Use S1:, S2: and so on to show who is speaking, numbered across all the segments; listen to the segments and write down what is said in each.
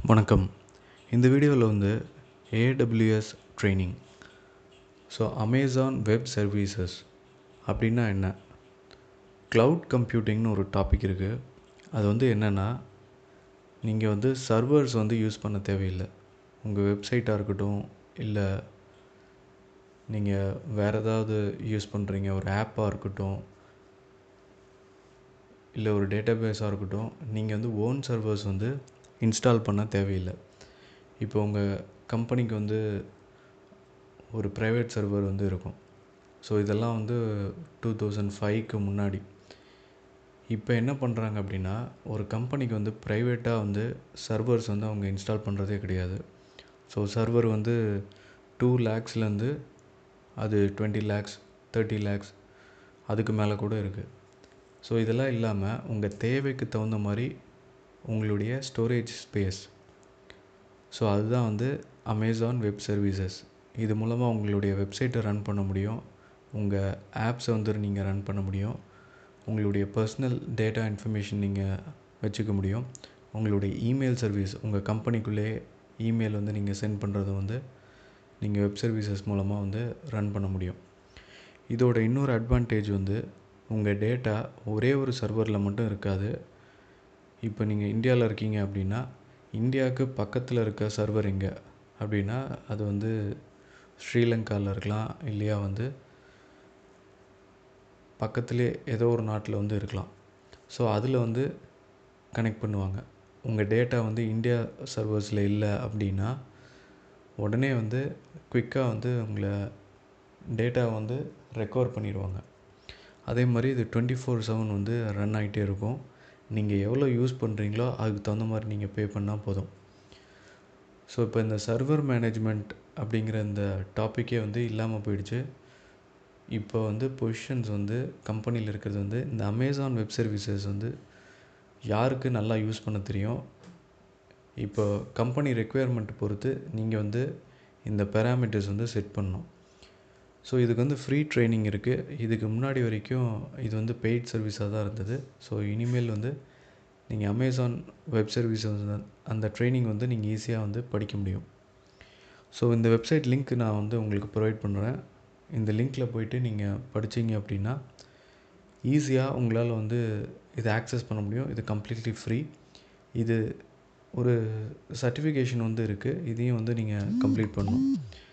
S1: வணக்கம் இந்த வீடியோவில் வந்து AWS training so Amazon web services அப்படின்னா என்ன க்ளவுட் கம்ப்யூட்டிங்னு ஒரு டாபிக் இருக்குது அது வந்து என்னென்னா நீங்கள் வந்து சர்வர்ஸ் வந்து யூஸ் பண்ண தேவையில்லை உங்கள் வெப்சைட்டாக இருக்கட்டும் இல்லை நீங்கள் வேறு ஏதாவது யூஸ் பண்ணுறீங்க ஒரு ஆப்பாக இருக்கட்டும் இல்லை ஒரு டேட்டாபேஸாக இருக்கட்டும் நீங்கள் வந்து ஓன் சர்வர்ஸ் வந்து இன்ஸ்டால் பண்ண தேவையில்லை இப்போ உங்கள் கம்பெனிக்கு வந்து ஒரு ப்ரைவேட் சர்வர் வந்து இருக்கும் ஸோ இதெல்லாம் வந்து டூ தௌசண்ட் ஃபைவ்க்கு முன்னாடி இப்போ என்ன பண்ணுறாங்க அப்படின்னா ஒரு கம்பெனிக்கு வந்து ப்ரைவேட்டாக வந்து சர்வர்ஸ் வந்து அவங்க இன்ஸ்டால் பண்ணுறதே கிடையாது ஸோ சர்வர் வந்து டூ லேக்ஸ்லேருந்து அது டுவெண்ட்டி லேக்ஸ் தேர்ட்டி லேக்ஸ் அதுக்கு மேலே கூட இருக்குது ஸோ இதெல்லாம் இல்லாமல் உங்கள் தேவைக்கு தகுந்த மாதிரி உங்களுடைய ஸ்டோரேஜ் ஸ்பேஸ் ஸோ அதுதான் வந்து அமேசான் வெப் சர்வீசஸ் இது மூலமாக உங்களுடைய வெப்சைட்டை ரன் பண்ண முடியும் உங்கள் ஆப்ஸை வந்து நீங்கள் ரன் பண்ண முடியும் உங்களுடைய பர்சனல் டேட்டா இன்ஃபர்மேஷன் நீங்கள் வச்சுக்க முடியும் உங்களுடைய இமெயில் சர்வீஸ் உங்கள் கம்பெனிக்குள்ளே இமெயில் வந்து நீங்கள் சென்ட் பண்ணுறது வந்து நீங்கள் வெப் சர்வீசஸ் மூலமாக வந்து ரன் பண்ண முடியும் இதோட இன்னொரு அட்வான்டேஜ் வந்து உங்கள் டேட்டா ஒரே ஒரு சர்வரில் மட்டும் இருக்காது இப்போ நீங்கள் இந்தியாவில் இருக்கீங்க அப்படின்னா இந்தியாவுக்கு பக்கத்தில் இருக்க சர்வர் எங்கே அப்படின்னா அது வந்து ஸ்ரீலங்காவில் இருக்கலாம் இல்லையா வந்து பக்கத்துலேயே ஏதோ ஒரு நாட்டில் வந்து இருக்கலாம் ஸோ அதில் வந்து கனெக்ட் பண்ணுவாங்க உங்கள் டேட்டா வந்து இந்தியா சர்வர்ஸில் இல்லை அப்படின்னா உடனே வந்து குயிக்காக வந்து உங்களை டேட்டா வந்து ரெக்கவர் பண்ணிடுவாங்க அதே மாதிரி இது டுவெண்ட்டி ஃபோர் செவன் வந்து ரன் ஆகிட்டே இருக்கும் நீங்கள் எவ்வளோ யூஸ் பண்ணுறீங்களோ அதுக்கு தகுந்த மாதிரி நீங்கள் பே பண்ணால் போதும் ஸோ இப்போ இந்த சர்வர் மேனேஜ்மெண்ட் அப்படிங்கிற இந்த டாப்பிக்கே வந்து இல்லாமல் போயிடுச்சு இப்போ வந்து பொசிஷன்ஸ் வந்து கம்பெனியில் இருக்கிறது வந்து இந்த அமேசான் வெப் சர்வீசஸ் வந்து யாருக்கு நல்லா யூஸ் பண்ண தெரியும் இப்போ கம்பெனி ரெக்குயர்மெண்ட் பொறுத்து நீங்கள் வந்து இந்த பேராமீட்டர்ஸ் வந்து செட் பண்ணணும் ஸோ இதுக்கு வந்து ஃப்ரீ ட்ரைனிங் இருக்குது இதுக்கு முன்னாடி வரைக்கும் இது வந்து பெய்ட் சர்வீஸாக தான் இருந்தது ஸோ இனிமேல் வந்து நீங்கள் அமேசான் வெப் சர்வீஸ் அந்த ட்ரைனிங் வந்து நீங்கள் ஈஸியாக வந்து படிக்க முடியும் ஸோ இந்த வெப்சைட் லிங்க் நான் வந்து உங்களுக்கு ப்ரொவைட் பண்ணுறேன் இந்த லிங்க்கில் போயிட்டு நீங்கள் படித்தீங்க அப்படின்னா ஈஸியாக உங்களால் வந்து இதை ஆக்சஸ் பண்ண முடியும் இது கம்ப்ளீட்லி ஃப்ரீ இது ஒரு சர்டிஃபிகேஷன் வந்து இருக்குது இதையும் வந்து நீங்கள் கம்ப்ளீட் பண்ணணும்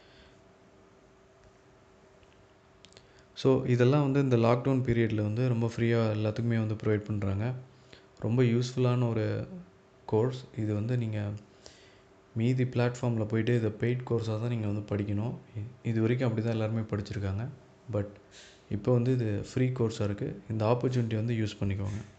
S1: ஸோ இதெல்லாம் வந்து இந்த லாக்டவுன் பீரியடில் வந்து ரொம்ப ஃப்ரீயாக எல்லாத்துக்குமே வந்து ப்ரொவைட் பண்ணுறாங்க ரொம்ப யூஸ்ஃபுல்லான ஒரு கோர்ஸ் இது வந்து நீங்கள் மீதி பிளாட்ஃபார்மில் போயிட்டு இதை பெய்ட் கோர்ஸாக தான் நீங்கள் வந்து படிக்கணும் இது வரைக்கும் அப்படி தான் எல்லாருமே படிச்சிருக்காங்க பட் இப்போ வந்து இது ஃப்ரீ கோர்ஸாக இருக்குது இந்த ஆப்பர்ச்சுனிட்டி வந்து யூஸ் பண்ணிக்கோங்க